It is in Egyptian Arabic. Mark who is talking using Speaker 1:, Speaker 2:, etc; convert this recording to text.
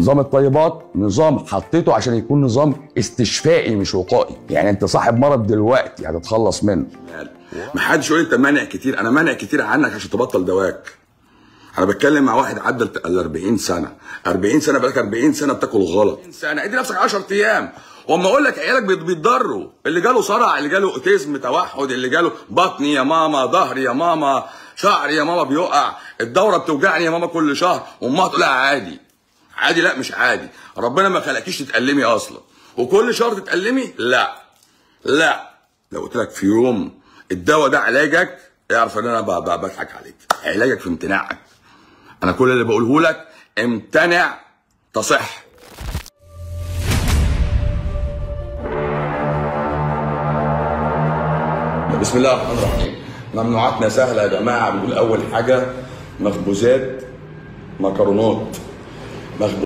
Speaker 1: نظام الطيبات نظام حطيته عشان يكون نظام استشفائي مش وقائي يعني انت صاحب مرض دلوقتي هتتخلص منه
Speaker 2: ما حدش يقول انت مانع كتير انا مانع كتير عنك عشان تبطل دواك انا بتكلم مع واحد عدى ال 40 سنه 40 سنه بقالك 40 سنه بتاكل غلط سنه ادي نفسك 10 ايام واما اقول لك عيالك بيت- بيتضروا اللي جاله صرع اللي جاله اوتيزم توحد اللي جاله بطني يا ماما ظهري يا ماما شعري يا ماما بيقع الدوره بتوجعني يا ماما كل شهر وامها تقول لها عادي عادي لا مش عادي ربنا ما خلقكيش تتألمي اصلا وكل شهر تتألمي لا لا لو قلت لك في يوم الدواء ده علاجك اعرف ان انا ب- ب- بضحك عليك علاجك في امتناعك انا كل اللي بقوله لك امتنع تصح بسم الله الرحمن الرحيم ممنوعاتنا سهله يا جماعه بنقول اول حاجه مخبوزات مكرونات مخبوزات